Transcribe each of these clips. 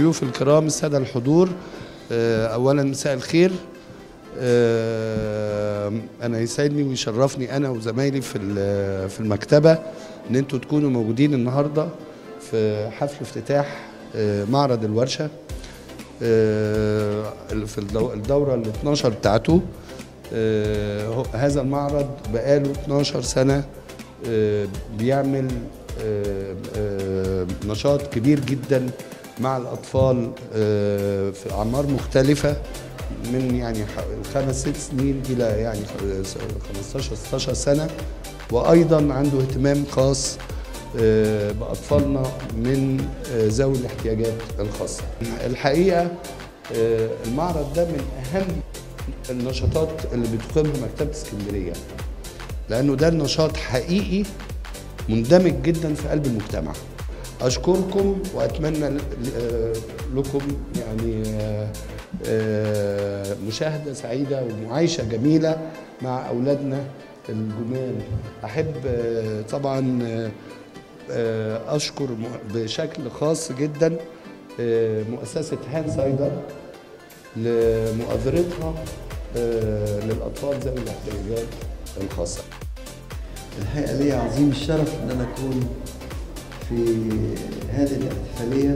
الضيوف الكرام السادة الحضور آه، أولا مساء الخير آه، أنا يسعدني ويشرفني أنا وزمايلي في ال- في المكتبة إن أنتوا تكونوا موجودين النهاردة في حفل افتتاح آه، معرض الورشة آه، في الدو- الدورة ال 12 بتاعته آه، هو- هذا المعرض بقاله 12 سنة آه، بيعمل آه، آه، نشاط كبير جدا مع الأطفال آه، في أعمار مختلفة من يعني ح- خمس ست سنين إلى يعني خ- 15 16 سنة وأيضا عنده اهتمام خاص آه، بأطفالنا من آه، ذوي الاحتياجات الخاصة الحقيقة آه، المعرض ده من أهم النشاطات اللي بتقيمها مكتبة اسكندرية لأنه ده النشاط حقيقي مندمج جدا في قلب المجتمع أشكركم وأتمنى ل- آه، لكم يعني آه، آه، مشاهدة سعيدة ومعايشة جميلة مع أولادنا الجمال أحب آه، طبعا آه، آه، أشكر م- بشكل خاص جدا آه، مؤسسة هان سايدر لمؤازرتها آه، للأطفال ذوي الاحتياجات الخاصة الحقيقة لي عظيم الشرف إن أنا أكون في هذه الاحتفالية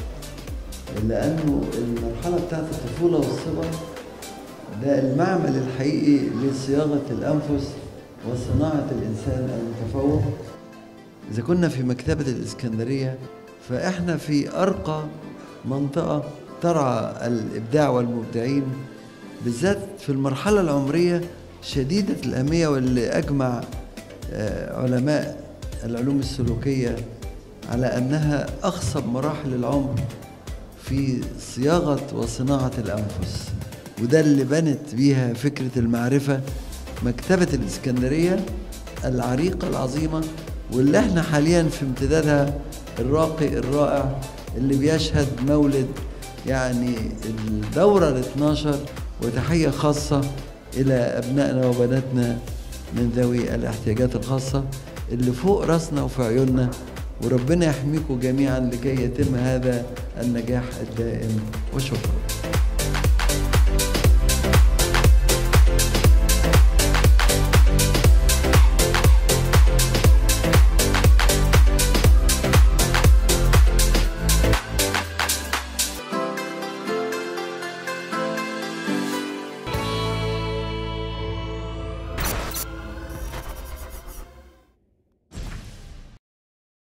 لأنه المرحلة بتاعت الطفولة والصبا ده المعمل الحقيقي لصياغة الأنفس وصناعة الإنسان المتفوق إذا كنا في مكتبة الإسكندرية فإحنا في أرقى منطقة ترعى الإبداع والمبدعين بالذات في المرحلة العمرية شديدة الأهمية واللي أجمع آه، علماء العلوم السلوكية على أنها أخصب مراحل العمر في صياغة وصناعة الأنفس وده اللي بنت بيها فكرة المعرفة مكتبة الإسكندرية العريقة العظيمة واللي احنا حاليا في امتدادها الراقي الرائع اللي بيشهد مولد يعني الدورة ال 12 وتحية خاصة إلى أبنائنا وبناتنا من ذوي الاحتياجات الخاصة اللي فوق راسنا وفي عيوننا وربنا يحميكم جميعا لكي يتم هذا النجاح الدائم وشكرا